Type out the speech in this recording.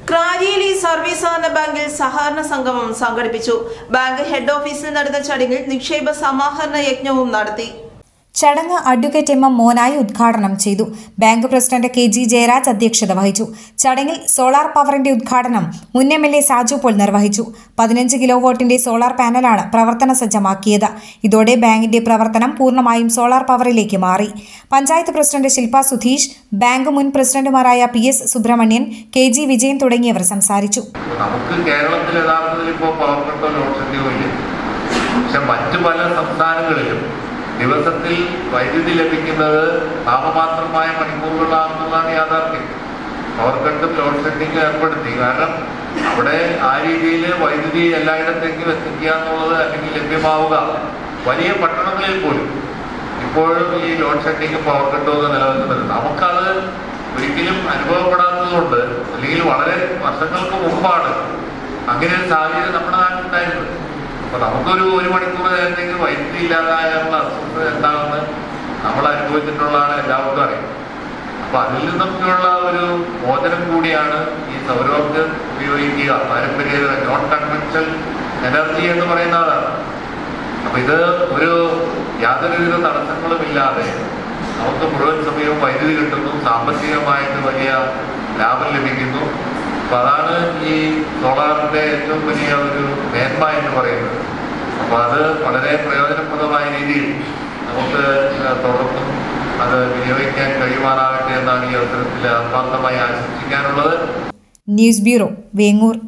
ക്രാരിയിലെ service സഹകരണ ബാങ്കിൽ സഹകരണ സംഗമം സംഘടിപ്പിച്ചു ബാങ്ക് ഹെഡ് ഓഫീസിൽ നടന്ന ചടങ്ങിൽ നിക്ഷേപ സമാഹരണ യജ്ഞവും നടത്തി ചടങ്ങ് അഡ്വക്കേറ്റ് എം എം മോനായി ഉദ്ഘാടനം ചെയ്തു bank president K G Jayaraj അധ്യക്ഷത വഹിച്ചു ചടങ്ങിൽ സോളാർ പവറിന്റെ ഉദ്ഘാടനം മുൻ M L A Saju Paul നിർവഹിച്ചു പതിനഞ്ച് കിലോ വോട്ടിന്റെ സോളാർ പാനലാണ് പ്രവർത്തന സജ്ജമാക്കിയത് ഇതോടെ ബാങ്കിന്റെ പ്രവർത്തനം പൂർണ്ണമായും സോളാർ പവറിലേക്ക് മാറി പഞ്ചായത്ത് പ്രസിഡന്റ് ശില്പ സുധീഷ് ബാങ്ക് മുൻ പ്രസിഡന്റുമാരായ P S Subrahmanyan K G Vijayan തുടങ്ങിയവർ സംസാരിച്ചു നമുക്ക് കേരളത്തിൽ യഥാർത്ഥത്തിൽ ഇപ്പോൾ പവർ കട്ടോ ലോഡ് ഷെഡ്യൂളോ ഇല്ല പക്ഷെ മറ്റു പല സംസ്ഥാനങ്ങളിലും ദിവസത്തിൽ വൈദ്യുതി ലഭിക്കുന്നത് നാമമാത്രമായ മണിക്കൂറുകളാണെന്നുള്ളതാണ് യാഥാർത്ഥ്യം പവർ കട്ടും ലോഡ് ഷെഡിങ്ങും ഏർപ്പെടുത്തി കാരണം അവിടെ ആ രീതിയിൽ വൈദ്യുതി എല്ലായിടത്തേക്കും എത്തിക്കുക എന്നുള്ളത് അല്ലെങ്കിൽ ലഭ്യമാവുക വലിയ പട്ടണങ്ങളിൽ പോലും ഇപ്പോഴും ഈ ലോഡ് ഷെഡിങ്ങും പവർ കട്ടും ഒക്കെ നിലനിൽക്കുന്നത് നമുക്കത് ഒരിക്കലും അനുഭവപ്പെടാത്തതുകൊണ്ട് അല്ലെങ്കിൽ വളരെ വർഷങ്ങൾക്ക് മുമ്പാണ് അങ്ങനെ ഒരു സാഹചര്യം നമ്മുടെ നാട്ടിലുണ്ടായിരുന്നത് അപ്പൊ നമുക്കൊരു ഒരു മണിക്കൂർ നേരത്തേക്ക് വൈദ്യുതി ഇല്ലാതായുള്ള അസ്വസ്ഥത എന്താണെന്ന് നമ്മൾ അനുഭവിച്ചിട്ടുള്ളതാണ് എല്ലാവർക്കും അറിയാം അപ്പൊ അതിൽ നിന്നൊക്കെയുള്ള ഒരു മോചനം കൂടിയാണ് ഈ സൗരോർജ്ജം ഉപയോഗിക്കുക പാരമ്പര്യ നോൺ കൺവെൻഷണൽ എനർജി എന്ന് പറയുന്ന അതാണ് അപ്പൊ ഇത് ഒരു യാതൊരുവിധ തടസ്സങ്ങളും ഇല്ലാതെ നമുക്ക് മുഴുവൻ സമയവും വൈദ്യുതി കിട്ടുന്നു സാമ്പത്തികമായിട്ട് വലിയ ലാഭം ലഭിക്കുന്നു അപ്പൊ അതാണ് ഈ സോളാറിന്റെ ഏറ്റവും വലിയ ഒരു മേന്മ എന്ന് പറയുന്നത് അപ്പൊ അത് വളരെ പ്രയോജനപ്രദമായ രീതിയിൽ നമുക്ക് തുടർന്നും അത് വിനിയോഗിക്കാൻ കഴിയുമാറാകട്ടെ എന്നാണ് ഈ അവസരത്തിൽ ആത്മാർത്ഥമായി ആശംസിക്കാനുള്ളത് ന്യൂസ് ബ്യൂറോ വേങ്ങൂർ